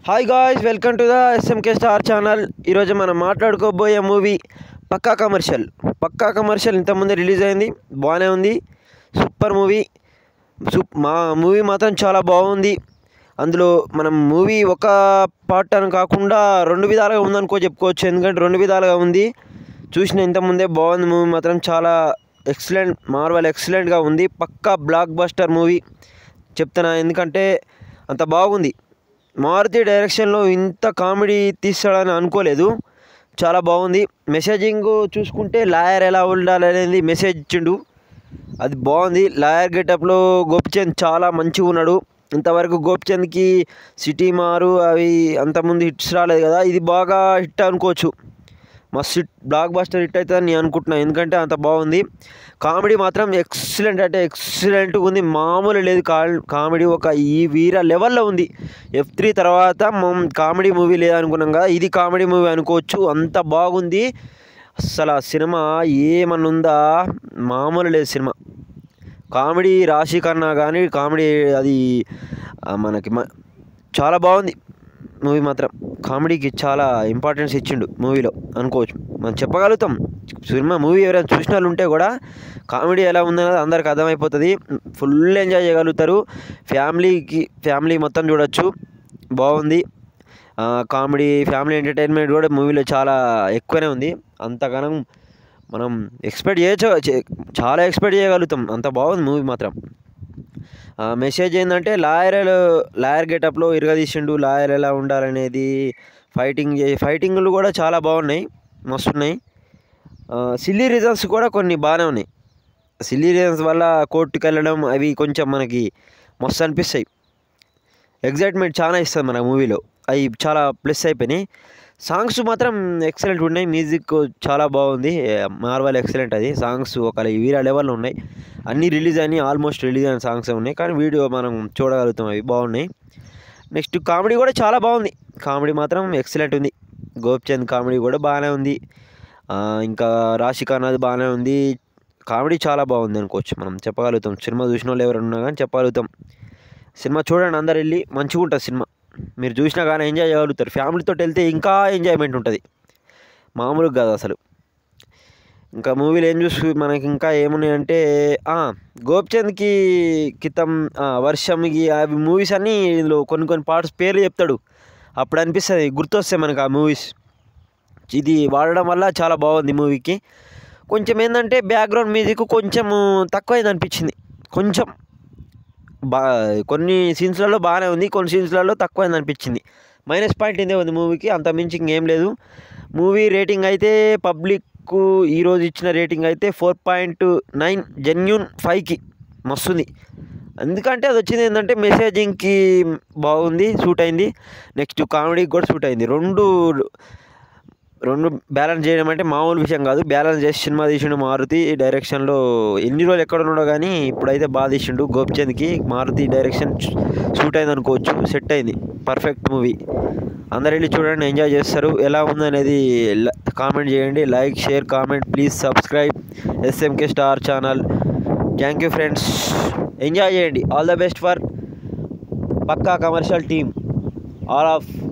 hi guys welcome to the SMK star channel ఈరోజు మనం మాట్లాడుకోబోయే movie Pakka commercial Pakka commercial ఇంతకుముందే రిలీజ్ అయింది బాగానే ఉంది సూపర్ మూవీ సూప్ మా మూవీ మాత్రం చాలా బాగుంది అందులో మనం మూవీ ఒక పార్ట్ అని కాకుండా రెండు విధాలుగా ఉందనుకో చెప్పుకోవచ్చు ఎందుకంటే రెండు విధాలుగా ఉంది చూసిన ఇంతకుముందే బాగుంది మూవీ మాత్రం చాలా ఎక్సలెంట్ మార్వల్ ఎక్సలెంట్గా ఉంది పక్కా బ్లాక్ బస్టర్ మూవీ చెప్తున్నా ఎందుకంటే అంత బాగుంది మారుతి డైరెక్షన్లో ఇంత కామెడీ తీస్తాడని అనుకోలేదు చాలా బాగుంది మెసేజింగ్ చూసుకుంటే లాయర్ ఎలా ఉండాలనేది మెసేజ్ ఇచ్చిండు అది బాగుంది లాయర్ గెటప్లో గోపిచంద్ చాలా మంచిగా ఉన్నాడు ఇంతవరకు గోపిచంద్కి సిటీ మారు అవి అంతకుముందు హిట్స్ రాలేదు కదా ఇది బాగా హిట్ అనుకోవచ్చు మస్తు హిట్ బ్లాక్ బస్టర్ హిట్ అవుతుందని నేను అనుకుంటున్నాను ఎందుకంటే అంత బాగుంది కామెడీ మాత్రం ఎక్సలెంట్ అంటే ఎక్సలెంట్గా ఉంది మామూలు లేదు కా కామెడీ ఒక ఈ వీర లెవెల్లో ఉంది ఎఫ్ త్రీ తర్వాత మనం కామెడీ మూవీ లేదనుకున్నాం కదా ఇది కామెడీ మూవీ అనుకోవచ్చు అంత బాగుంది అసలు ఆ సినిమా ఏమన్నా ఉందా మామూలు లేదు సినిమా కామెడీ రాశి కన్నా కానీ కామెడీ అది ఆ, మనకి మ- చాలా బాగుంది మూవీ మాత్రం కామెడీకి చాలా ఇంపార్టెన్స్ ఇచ్చిండు మూవీలో అనుకోవచ్చు మనం చెప్పగలుగుతాం సినిమా మూవీ ఎవరైనా చూసిన వాళ్ళు ఉంటే కూడా కామెడీ ఎలా ఉందన్నది అందరికి అర్థమైపోతుంది ఫుల్ ఎంజాయ్ చేయగలుగుతారు ఫ్యామిలీకి ఫ్యామిలీ మొత్తం చూడొచ్చు బాగుంది ఆ, కామెడీ ఫ్యామిలీ ఎంటర్టైన్మెంట్ కూడా మూవీలో చాలా ఎక్కువనే ఉంది అంతగానం మనం ఎక్స్పెక్ట్ చేయొచ్చు చే- చాలా ఎక్స్పెక్ట్ చేయగలుగుతాం అంత బాగుంది మూవీ మాత్రం ఆ మెసేజ్ ఏంటంటే లాయర్ లాయర్ గెటప్లో ఇరగదీసిండు లాయర్ ఎలా ఉండాలనేది ఫైటింగ్ చే ఫైటింగ్లు కూడా చాలా బాగున్నాయి మస్తు ఉన్నాయి సిల్లీ రీజన్స్ కూడా కొన్ని బాగానే ఉన్నాయి సిల్లీ రీజన్స్ వల్ల కోర్టుకి వెళ్ళడం అవి కొంచెం మనకి మస్తు అనిపిస్తాయి ఎగ్జైట్మెంట్ చాలా ఇస్తుంది మన మూవీలో అవి చాలా ప్లస్ అయిపోయినాయి సాంగ్స్ మాత్రం ఎక్సలెంట్ ఉన్నాయి మ్యూజిక్ చాలా బాగుంది మార్వల్ ఎక్సలెంట్ అది సాంగ్స్ ఒక వీర లెవెల్లో ఉన్నాయి అన్నీ రిలీజ్ అయినాయి ఆల్మోస్ట్ రిలీజ్ అయిన సాంగ్స్ ఉన్నాయి కానీ వీడియో మనం చూడగలుగుతాం అవి బాగున్నాయి నెక్స్ట్ కామెడీ కూడా చాలా బాగుంది కామెడీ మాత్రం ఎక్సలెంట్ ఉంది గోపిచంద్ కామెడీ కూడా బాగానే ఉంది ఆ, ఇంకా రాశి ఖన్నాది బాగానే ఉంది కామెడీ చాలా బాగుంది అనుకోవచ్చు మనం చెప్పగలుగుతాం సినిమా చూసిన వాళ్ళు ఎవరైనా ఉన్నా కానీ చెప్పగలుగుతాం సినిమా చూడండి అందరు వెళ్ళి మంచిగా ఉంటుంది సినిమా మీరు చూసినా కానీ ఎంజాయ్ చేయగలుగుతారు ఫ్యామిలీతో వెళ్తే ఇంకా ఎంజాయ్మెంట్ ఉంటుంది మామూలుగా కాదు అసలు ఇంకా మూవీలు ఏం చూసి మనకి ఇంకా ఏమున్నాయంటే ఆ, గోపిచంద్కి క్రితం ఆ, వర్షంకి అవి మూవీస్ అన్నీ ఇందులో కొన్ని కొన్ని పార్ట్స్ పేర్లు చెప్తాడు అప్పుడు అనిపిస్తుంది గుర్తొస్తాయి మనకు ఆ మూవీస్ ఇది వాడడం వల్ల చాలా బాగుంది మూవీకి కొంచెం ఏంటంటే బ్యాక్గ్రౌండ్ మ్యూజిక్ కొంచెం తక్కువైంది అనిపించింది కొంచెం బా కొన్ని సీన్స్లలో బాగానే ఉంది కొన్ని సీన్స్లలో తక్కువైంది అనిపించింది మైనస్ పాయింట్ ఇదే ఉంది మూవీకి అంత మించి ఇంకేం లేదు మూవీ రేటింగ్ అయితే పబ్లిక్ ఈరోజు ఇచ్చిన రేటింగ్ అయితే ఫోర్ పాయింట్ నైన్ జెన్యున్ ఫైవ్కి మస్తుంది ఎందుకంటే అది వచ్చింది ఏంటంటే మెసేజింగ్కి బాగుంది సూట్ అయింది నెక్స్ట్ కామెడీకి కూడా సూట్ అయింది రెండు రెండు బ్యాలెన్స్ చేయడం అంటే మామూలు విషయం కాదు బ్యాలెన్స్ చేసి సినిమా తీసిండు మారుతి డైరెక్షన్లో ఎన్ని రోజులు ఎక్కడ ఉన్నాడో కానీ ఇప్పుడైతే బాగా తీసిండు గోపిచంద్కి మారుతి డైరెక్షన్ సూట్ అయింది అనుకోవచ్చు సెట్ అయింది పర్ఫెక్ట్ మూవీ అందరు వెళ్ళి చూడండి ఎంజాయ్ చేస్తారు ఎలా ఉందనేది కామెంట్ చేయండి like share comment please subscribe SMK star channel thank you friends enjoy చేయండి all the best for Pakka commercial team all of